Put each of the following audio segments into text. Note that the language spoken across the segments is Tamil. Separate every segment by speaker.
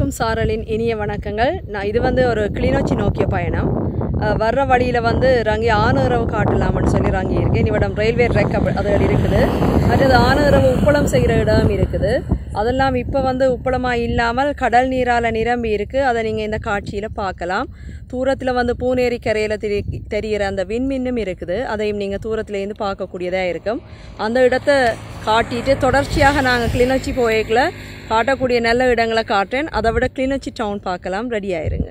Speaker 1: அனைவருக்கும் சாரலின் இனிய வணக்கங்கள் நான் இது வந்து ஒரு கிளிநொச்சி நோக்கிய பயணம் அஹ், வர்ற வழியில் வந்து ரங்கி ஆணுறவு காட்டலாம்னு சொல்லி ரங்கி இருக்கேன் இவ்விடம் ரயில்வே ட்ரெக் அது இருக்குது அடுத்தது ஆணுறவு உப்பளம் செய்கிற இடம் இருக்குது அதெல்லாம் இப்போ வந்து உப்பளமாக இல்லாமல் கடல் நீரால் நிரம்பி இருக்குது அதை நீங்கள் இந்த காட்சியில் பார்க்கலாம் தூரத்தில் வந்து பூனேரி கரையில் தெரி தெரிகிற அந்த விண்மின்னும் இருக்குது அதையும் நீங்கள் தூரத்துலேருந்து பார்க்கக்கூடியதாக இருக்கும் அந்த இடத்த காட்டிட்டு தொடர்ச்சியாக நாங்கள் கிளிநொச்சி போய்க்குள்ள காட்டக்கூடிய நல்ல இடங்களை காட்டுறேன் அதை விட கிளிநொச்சி டவுன் பார்க்கலாம் ரெடி ஆயிருங்க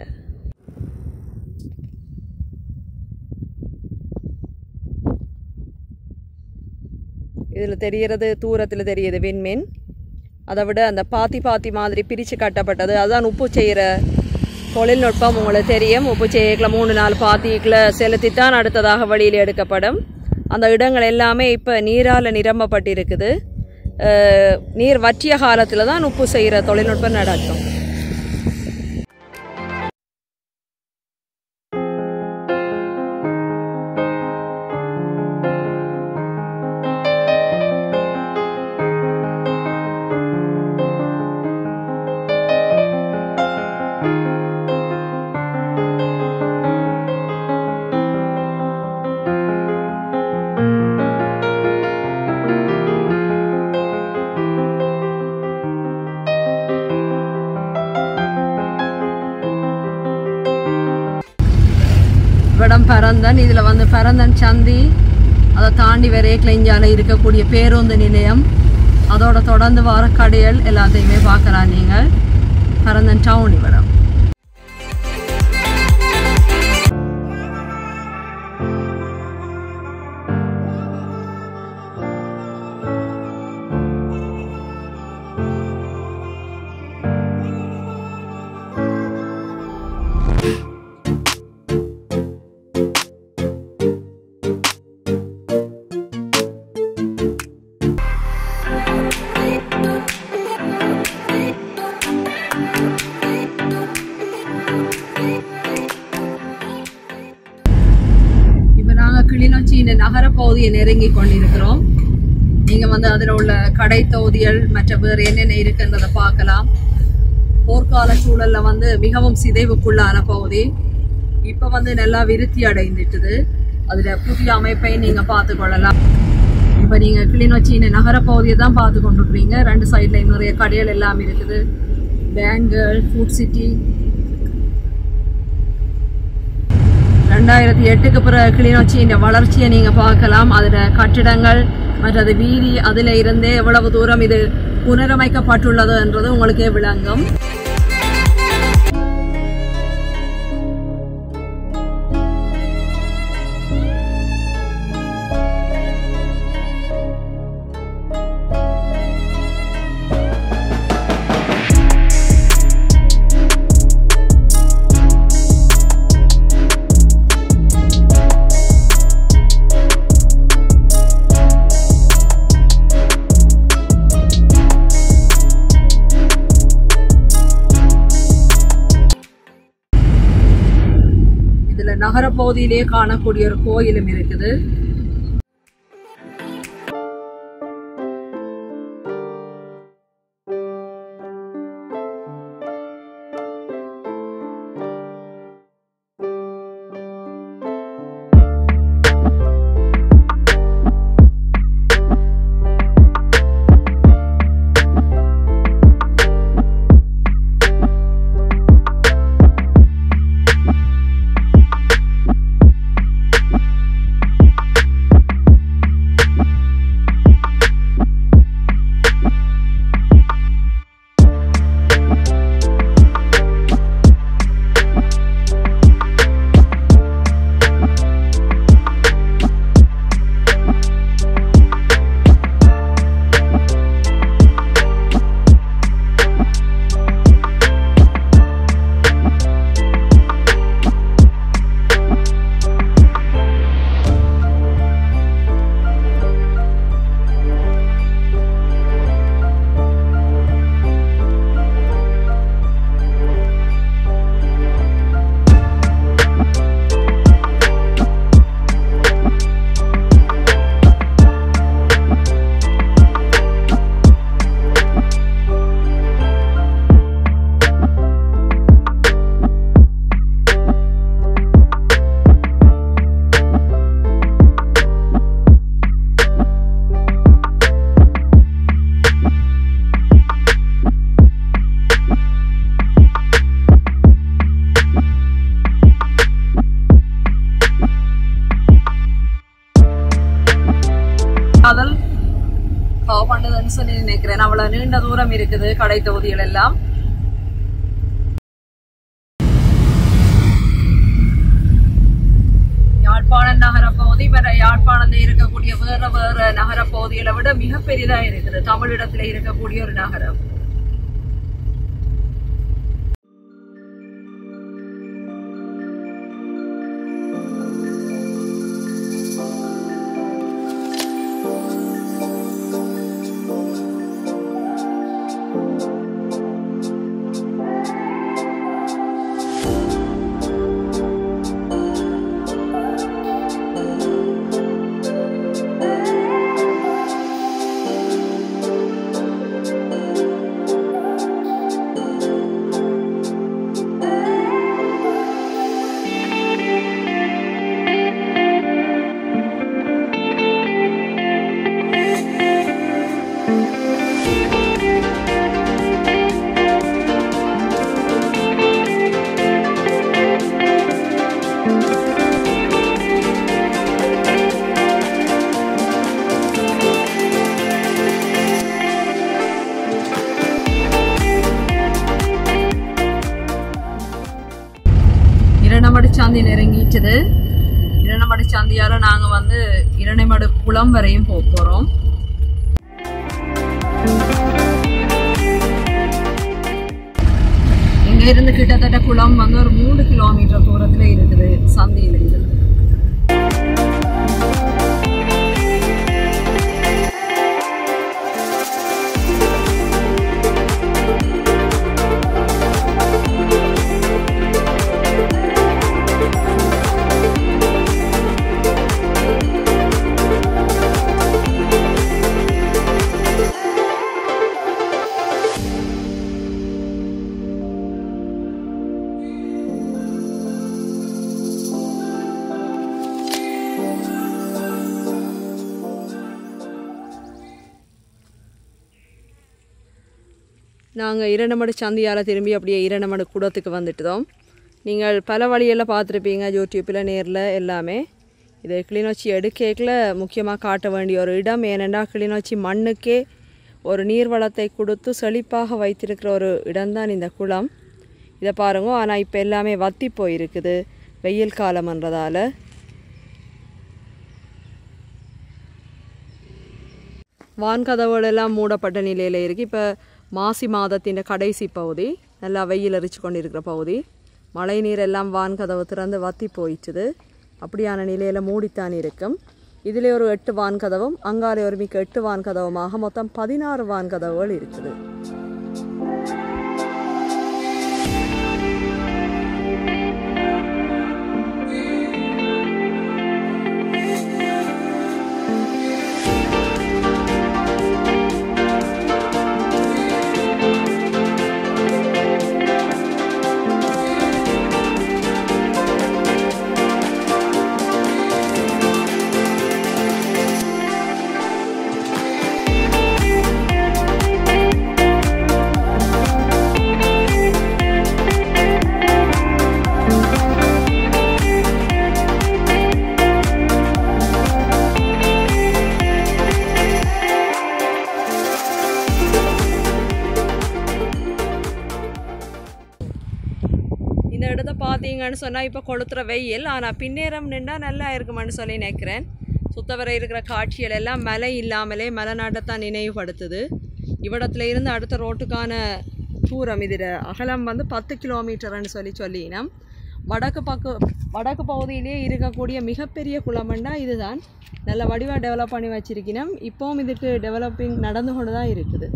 Speaker 1: இதில் தெரிகிறது தூரத்தில் தெரியுது விண்மீன் அதை விட அந்த பாத்தி பாத்தி மாதிரி பிரித்து கட்டப்பட்டது அதுதான் உப்பு செய்கிற தொழில்நுட்பம் உங்களுக்கு தெரியும் உப்பு செய்யக்கில் மூணு நாலு பாத்திக்கில் செலுத்தித்தான் அடுத்ததாக வழியில் எடுக்கப்படும் அந்த இடங்கள் எல்லாமே இப்போ நீரால் நிரம்பப்பட்டிருக்குது அஹ், நீர் வற்றிய காலத்தில் தான் உப்பு செய்கிற தொழில்நுட்பம் நடக்கும் இவ்விடம் பரந்தன் இதில் வந்து பரந்தன் சந்தி அதை தாண்டி வரைய கிளைஞ்சால இருக்கக்கூடிய பேருந்து நிலையம் அதோட தொடர்ந்து வர கடைகள் எல்லாத்தையுமே பார்க்கலாம் நீங்கள் பரந்தன் டவுன் இவ்விடம் இப்போ நாங்கள் கிளிநொச்சி இந்த நகர பகுதியை நெருங்கி கொண்டிருக்கிறோம் நீங்கள் வந்து அதில் உள்ள கடை தொகுதிகள் மற்ற வேறு என்னென்ன இருக்குன்றதை பார்க்கலாம் போர்க்கால சூழல்ல வந்து மிகவும் சிதைவுக்குள்ளான பகுதி இப்போ வந்து நல்லா விருத்தி அடைந்துட்டுது அதில் புதிய அமைப்பை நீங்கள் பார்த்து கொள்ளலாம் இப்போ நீங்கள் கிளிநொச்சி இந்த நகர பகுதியை தான் பார்த்து கொண்டிருக்கிறீங்க ரெண்டு சைட்லையும் நிறைய கடைகள் எல்லாம் இருக்குது பேங்குகள் ஃபுட் சிட்டி ரெண்டாயிரத்தி எட்டுக்கு பிறகு கிளிநொச்சி இந்த வளர்ச்சியை நீங்க பார்க்கலாம் அதுல கட்டிடங்கள் மற்றது வீதி அதுல இருந்தே எவ்வளவு தூரம் இது புனரமைக்கப்பட்டுள்ளது என்றது உங்களுக்கே விளங்கும் இதுல நகர பகுதியிலேயே காணக்கூடிய ஒரு கோயிலும் இருக்குது கவர் பண்ணுதுன்னு சொல்லி நினைக்கிறேன் அவ்வளவு நீண்ட தூரம் இருக்குது கடை தொகுதிகள் எல்லாம் யாழ்ப்பாண நகர பகுதி வேற யாழ்ப்பாணத்தில் இருக்கக்கூடிய வேற வேற நகர பகுதிகளை விட மிக பெரிதா இருக்குது தமிழிடத்துல இருக்கக்கூடிய ஒரு நகரம் இரணமடு சாந்தி நெருங்கிட்டுது இரணமடு சாந்தியால நாங்க வந்து இரணைமடு குளம் வரையும் போக போறோம் இங்க இருந்து கிட்டத்தட்ட குளம் வந்து ஒரு மூணு கிலோமீட்டர் தூரத்துல இருக்குது சந்தியில இருந்து நாங்கள் இரண்டமடு சந்தியால் திரும்பி அப்படியே இரண்டமடு கூடத்துக்கு வந்துட்டோம் நீங்கள் பல வழியெல்லாம் பார்த்துருப்பீங்க யூடியூப்பில் நேரில் எல்லாமே இது கிளிநொச்சி எடுக்கேக்கில் முக்கியமாக காட்ட வேண்டிய ஒரு இடம் ஏனெண்டா கிளிநொச்சி மண்ணுக்கே ஒரு நீர்வளத்தை கொடுத்து செழிப்பாக வைத்திருக்கிற ஒரு இடம்தான் இந்த குளம் இதை பாருங்க ஆனால் இப்போ எல்லாமே வத்தி போயிருக்குது வெயில் காலம்ன்றதால வான்கதவுகள் எல்லாம் மூடப்பட்ட நிலையில் இருக்குது இப்போ மாசி மாதத்தின் கடைசி பகுதி நல்லா வெயில் எரிச்சு கொண்டிருக்கிற பகுதி மழை நீர் எல்லாம் வான்கதவு திறந்து வத்தி போயிடுச்சுது அப்படியான நிலையில் மூடித்தான் இருக்கும் இதிலே ஒரு எட்டு வான்கதவும் அங்காலே ஒரு மிக்க எட்டு வான்கதவுமாக மொத்தம் பதினாறு வான்கதவுகள் இருக்குது இந்த இடத்த பார்த்தீங்கன்னு சொன்னால் இப்போ கொளுத்துற வெயில் ஆனால் பின்னேரம் நின்றா நல்லா இருக்குமான்னு சொல்லி நினைக்கிறேன் சுத்தவரை இருக்கிற காட்சிகள் எல்லாம் மலை இல்லாமலே மலைநாட்டைத்தான் நினைவுபடுத்துது இவ்விடத்துல இருந்து அடுத்த ரோட்டுக்கான தூரம் இதில் அகலம் வந்து பத்து கிலோமீட்டர்னு சொல்லி சொல்லினோம் வடக்கு பக்கம் வடக்கு பகுதியிலே இருக்கக்கூடிய மிகப்பெரிய குளமண்டா இதுதான் நல்ல வடிவாக டெவலப் பண்ணி வச்சிருக்கணும் இப்போவும் இதுக்கு டெவலப்பிங் நடந்து கொண்டு தான் இருக்குது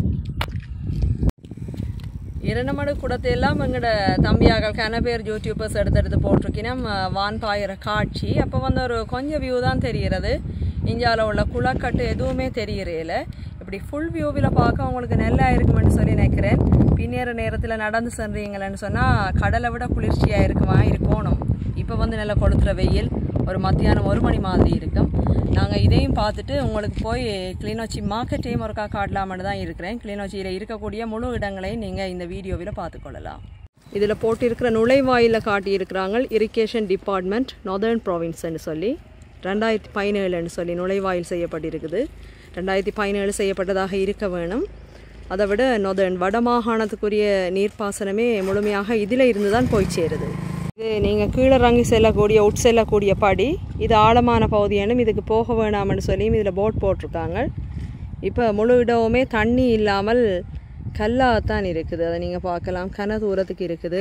Speaker 1: இரண்டமடு குடத்தை எல்லாம் எங்களோட தம்பியாக்கள் கன பேர் யூடியூபர்ஸ் எடுத்து எடுத்து போட்டிருக்கணும் வான் பாயிற காட்சி அப்போ வந்து ஒரு கொஞ்சம் வியூ தான் தெரிகிறது இந்தியாவில் உள்ள குளக்கட்டு எதுவுமே தெரியறதில்ல இப்படி ஃபுல் வியூவில் பார்க்க உங்களுக்கு நல்லா இருக்குமென்னு சொல்லி நினைக்கிறேன் பின்னேற நேரத்தில் நடந்து சென்றீங்களேன்னு சொன்னால் கடலை விட குளிர்ச்சியாக இருக்குமா இருக்கணும் இப்போ வந்து நல்லா கொளுத்துற வெயில் ஒரு மத்தியானம் ஒரு மணி மாதிரி இருக்கும் நாங்கள் இதையும் பார்த்துட்டு உங்களுக்கு போய் கிளிநொச்சி மார்க்கெட்டையும் ஒருக்கா காட்டலாம்னு தான் இருக்கிறேன் கிளிநொச்சியில் இருக்கக்கூடிய முழு இடங்களையும் நீங்கள் இந்த வீடியோவில் பார்த்துக்கொள்ளலாம் இதில் போட்டிருக்கிற நுழைவாயிலில் காட்டியிருக்கிறாங்க இரிகேஷன் டிபார்ட்மெண்ட் நார்தர்ன் ப்ராவின்ஸ்னு சொல்லி ரெண்டாயிரத்தி பதினேழுன்னு சொல்லி நுழைவாயில் செய்யப்பட்டிருக்குது ரெண்டாயிரத்தி பதினேழு செய்யப்பட்டதாக இருக்க வேணும் அதை விட நொதன் வடமாகாணத்துக்குரிய நீர்ப்பாசனமே முழுமையாக இதில் இருந்து தான் போய் சேருது இது நீங்கள் கீழே இறங்கி செல்லக்கூடிய உட் செல்லக்கூடிய படி இது ஆழமான பகுதியானும் இதுக்கு போக வேணாம்னு சொல்லியும் இதில் போட் போட்டிருக்காங்க இப்போ முழு இடமுமே தண்ணி இல்லாமல் கல்லாகத்தான் இருக்குது அதை நீங்கள் பார்க்கலாம் கன தூரத்துக்கு இருக்குது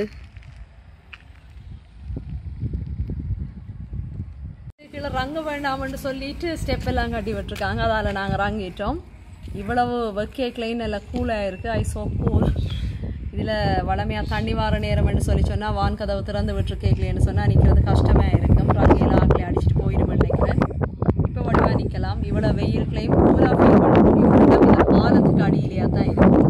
Speaker 1: கீழே ரங்க வேண்டாம்னு சொல்லிட்டு ஸ்டெப் எல்லாம் கட்டி விட்டுருக்காங்க அதால் நாங்கள் ரங்கிட்டோம் இவ்வளவு வெக்கே கிளைன் எல்லாம் கூலாக இருக்குது ஐ சோ கூல் இதில் வளமையாக தண்ணி வார நேரம்னு சொல்லி சொன்னால் வான் கதவு திறந்து விட்டுருக்கேக்கலேன்னு சொன்னால் நிற்கிறது கஷ்டமாக இருக்கும் ரங்கையில் ஆக்கிலே அடிச்சுட்டு போயிடுமே நினைக்கிறேன் இப்போ வடிவாக நிற்கலாம் இவ்வளோ வெயில்களையும் கூலாக ஃபீல் பண்ணக்கூடிய ஒரு இடம் இந்த பாலத்துக்கு அடியிலேயே தான் இருக்குது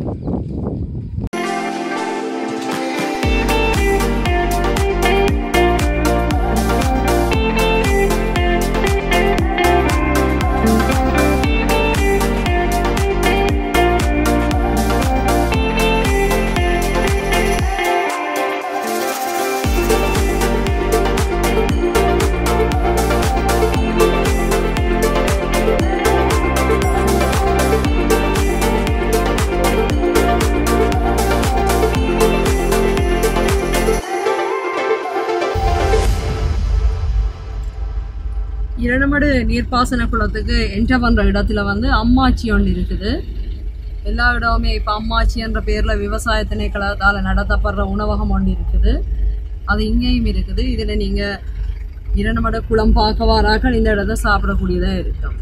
Speaker 1: இரண்டமடு நீர்ப்பாசன குளத்துக்கு என்டர் பண்ற இடத்துல வந்து அம்மாச்சி ஒன்று இருக்குது எல்லா இடமுமே இப்போ அம்மாச்சி என்ற பேர்ல விவசாய திணைக்களத்தால் நடத்தப்படுற உணவகம் ஒன்று இருக்குது அது இங்கேயும் இருக்குது இதுல நீங்க இரண்டமட குளம் பார்க்க வாராக்கள் இந்த இடத்த சாப்பிடக்கூடியதா இருக்கும்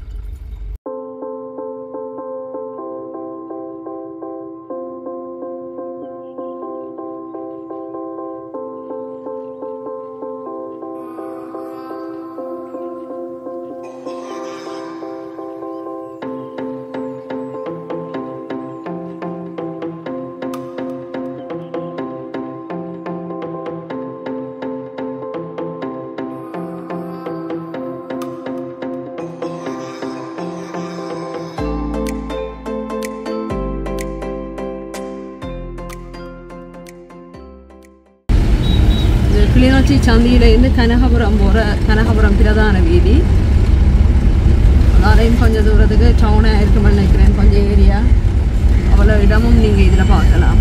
Speaker 1: இது கிளிநொச்சி சந்தியிலேருந்து கனகபுரம் போகிற கனகபுரம் பிரதான வீதி அதாலையும் கொஞ்சம் தூரத்துக்கு டவுனாக இருக்குமென்னு நினைக்கிறேன் கொஞ்சம் ஏரியா அவ்வளோ இடமும் நீங்கள் இதில் பார்க்கலாம்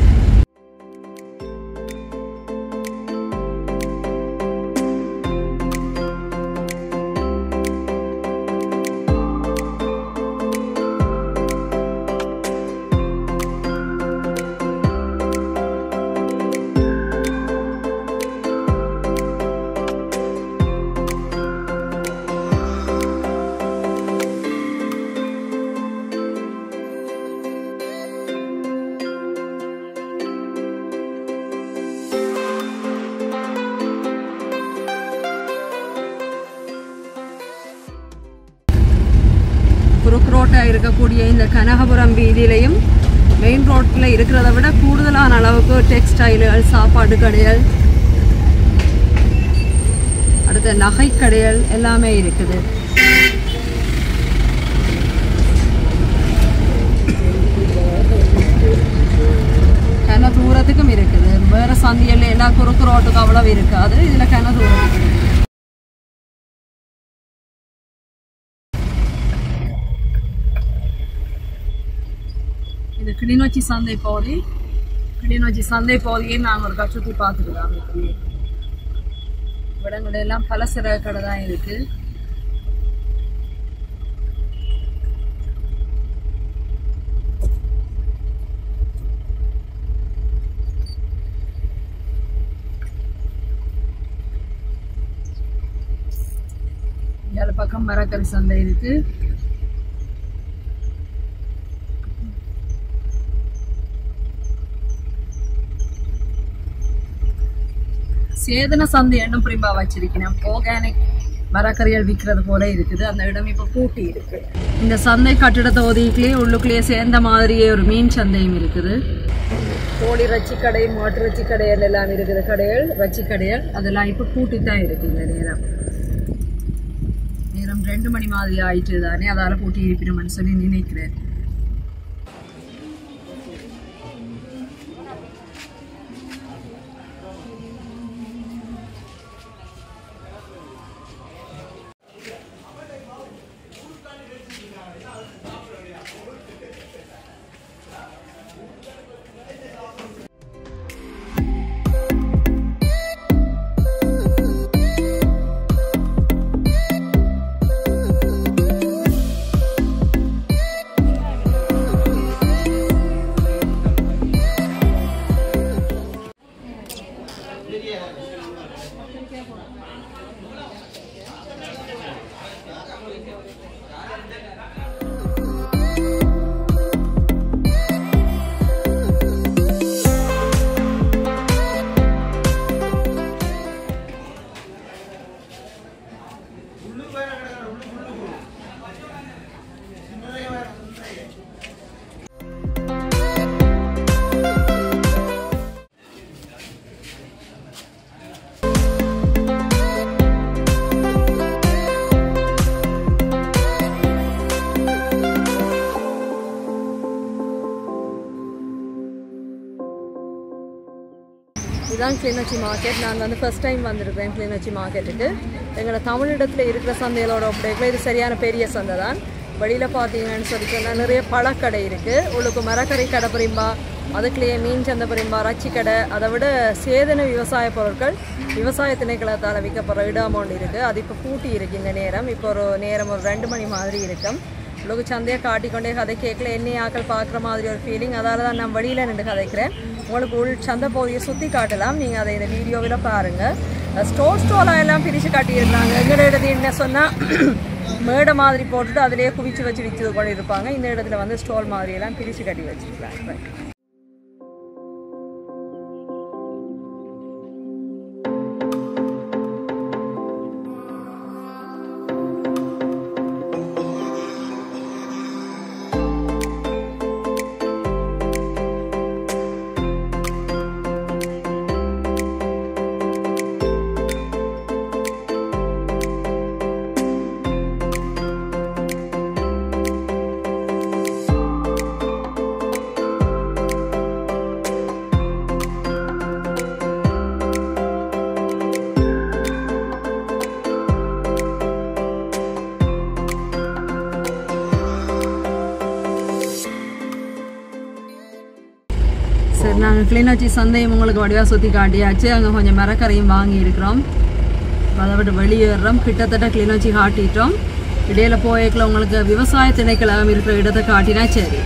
Speaker 1: குறுக்கு ரோட்டாக இருக்கக்கூடிய இந்த கனகபுரம் வீதியிலையும் மெயின் ரோட்டில் இருக்கிறத விட கூடுதலான அளவுக்கு டெக்ஸ்டைல்கள் சாப்பாடு கடைகள் அடுத்து நகை கடைகள் எல்லாமே இருக்குது கன தூரத்துக்கும் இருக்குது வேற சந்தியல்ல எல்லா குறுக்கு ரோட்டுக்கு அவ்வளவு இருக்காது இதுல கன தூரத்துக்கு இருக்குது இது கிளிநொச்சி சந்தை பகுதி கிளிநொச்சி சந்தை பகுதியை நாங்கள் ஒரு சுற்றி பார்த்துக்கலாம் இப்படி இடங்கள் எல்லாம் பலசர கடை தான் இருக்கு ஏழு பக்கம் மரக்கறி சந்தை இருக்கு சேதன சந்தை எண்ணம் பிரிம்பா வச்சிருக்கிறேன் ஆர்கானிக் மரக்கறிகள் விற்கிறது போல இருக்குது அந்த இடம் இப்போ பூட்டி இருக்கு இந்த சந்தை கட்டிட தொகுதிக்குள்ளேயே உள்ளுக்குள்ளேயே சேர்ந்த மாதிரியே ஒரு மீன் சந்தையும் இருக்குது கோழி ரச்சி கடை மாட்டு ரச்சி கடைகள் எல்லாம் இருக்குது கடைகள் ரச்சி கடைகள் அதெல்லாம் இப்போ பூட்டி தான் இருக்கு இந்த நேரம் நேரம் ரெண்டு மணி மாதிரி ஆயிட்டு தானே அதால பூட்டி இருப்பினோம்னு சொல்லி நினைக்கிறேன் இதுதான் கிளிநொச்சி மார்க்கெட் நாங்கள் வந்து ஃபர்ஸ்ட் டைம் வந்திருக்கிறேன் கிளிநொச்சி மார்க்கெட்டுக்கு எங்களை தமிழிடத்தில் இருக்கிற சந்தைகளோட ஒப்படைக்கல இது சரியான பெரிய சந்தை தான் வெளியில் பார்த்தீங்கன்னு சொல்லி சொன்னால் நிறைய பழக்கடை இருக்குது உள்ளுக்கு மரக்கறி கடை பிரிம்பா அதுக்குள்ளேயே மீன் சந்தை பிரிம்பா ரச்சி கடை அதை விட சேதன விவசாய பொருட்கள் விவசாய திணைக்களத்தால் விற்கப்படுற இடம் ஒன்று இருக்குது அது இப்போ பூட்டி இருக்கு இந்த நேரம் இப்போ ஒரு நேரம் ஒரு ரெண்டு மணி மாதிரி இருக்கும் உங்களுக்கு சந்தையை காட்டிக்கொண்டே கதை கேட்கல என்ன ஆக்கள் பார்க்குற மாதிரி ஒரு ஃபீலிங் அதால தான் நான் வெளியில் நின்று கதைக்கிறேன் உங்களுக்கு உள் சந்தை பகுதியை சுற்றி காட்டலாம் நீங்கள் அதை இந்த வீடியோவில் பாருங்கள் ஸ்டோர் ஸ்டோலாக எல்லாம் பிரித்து காட்டியிருக்காங்க எங்களோட இடத்துல என்ன சொன்னால் மேடை மாதிரி போட்டுட்டு அதிலேயே குவிச்சு வச்சு விற்று கொண்டு இருப்பாங்க இந்த இடத்துல வந்து ஸ்டோல் மாதிரி எல்லாம் பிரித்து கட்டி வச்சிருக்காங்க Right. சரி நாங்கள் கிளிநொச்சி சந்தையும் உங்களுக்கு வடிவாக சுற்றி காட்டியாச்சு அங்கே கொஞ்சம் மரக்கரையும் வாங்கி இருக்கிறோம் அதை விட்டு வெளியேறுறோம் கிட்டத்தட்ட கிளிநொச்சி காட்டிட்டோம் இடையில போயக்கில் உங்களுக்கு விவசாய திணைக்களம் இருக்கிற இடத்தை காட்டினா சரி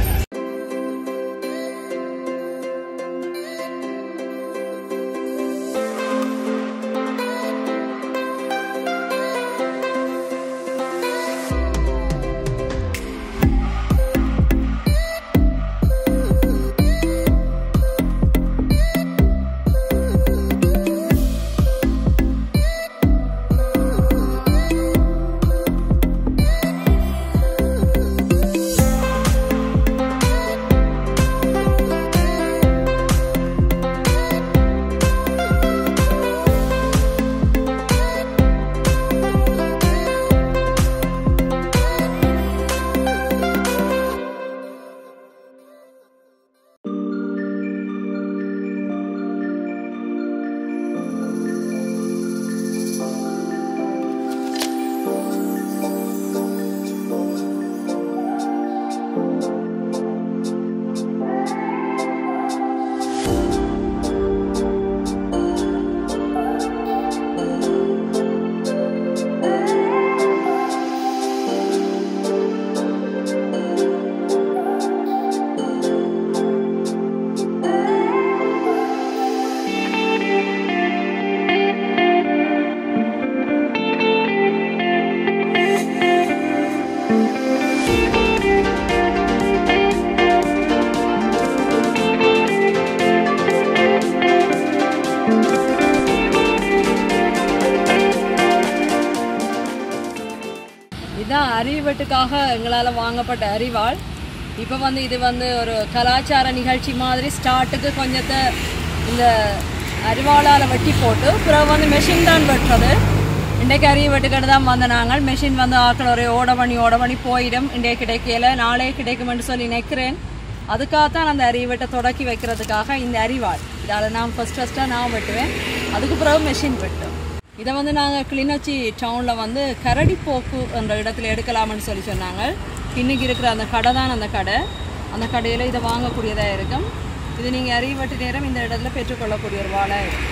Speaker 1: இதுதான் அறிவட்டுக்காக எங்களால் வாங்கப்பட்ட அறிவாள் இப்போ வந்து இது வந்து ஒரு கலாச்சார நிகழ்ச்சி மாதிரி ஸ்டார்ட்டுக்கு கொஞ்சத்தை இந்த அறிவாளால் வெட்டி போட்டு பிறகு வந்து மெஷின் தான் வெட்டுறது இன்றைக்கு அறிவு வெட்டுக்கிட்டு தான் வந்த நாங்கள் மெஷின் வந்து ஆக்கள் ஒரு ஓட பண்ணி ஓட பண்ணி போயிடும் இன்றைக்கு கிடைக்கல நாளே கிடைக்கும்னு சொல்லி நிற்கிறேன் அதுக்காகத்தான் அந்த அறிவெட்டை தொடக்கி வைக்கிறதுக்காக இந்த அறிவாள் இதால் நான் ஃபஸ்ட் ஃபஸ்ட்டாக நான் வெட்டுவேன் அதுக்கு பிறகு மெஷின் வெட்டும் இதை வந்து நாங்கள் கிளிநொச்சி டவுனில் வந்து கரடிப்போக்கு என்ற இடத்துல எடுக்கலாம்னு சொல்லி சொன்னாங்க பின்னுக்கு இருக்கிற அந்த கடை தான் அந்த கடை அந்த கடையில் இதை வாங்கக்கூடியதாக இருக்கும் இது நீங்கள் அறிவட்டு நேரம் இந்த இடத்துல பெற்றுக்கொள்ளக்கூடிய ஒரு வாழை இருக்கும்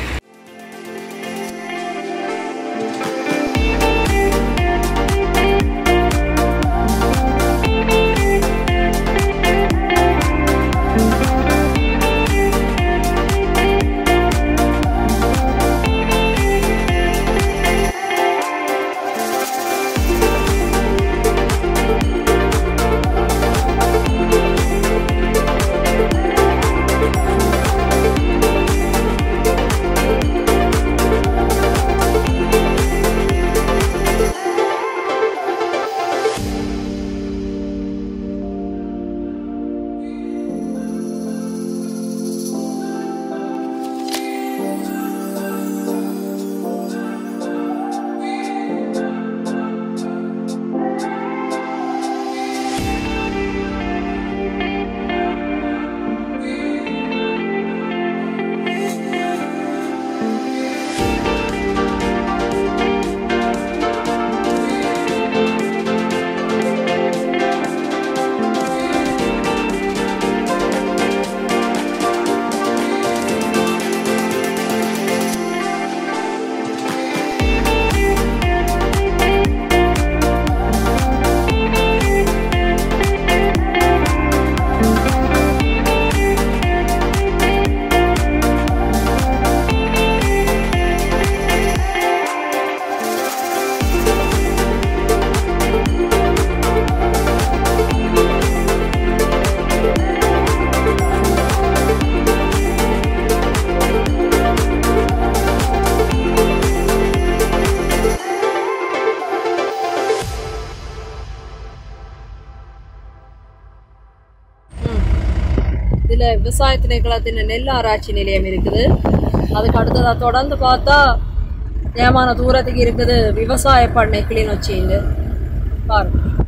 Speaker 1: இதுல விவசாய திணைக்களத்தின் நெல் ஆராய்ச்சி நிலையம் இருக்குது அதுக்கு அடுத்ததா தொடர்ந்து பார்த்தா ஏமான தூரத்துக்கு இருக்குது விவசாய பண்ணை கிளிநொச்சின்னு பாருங்க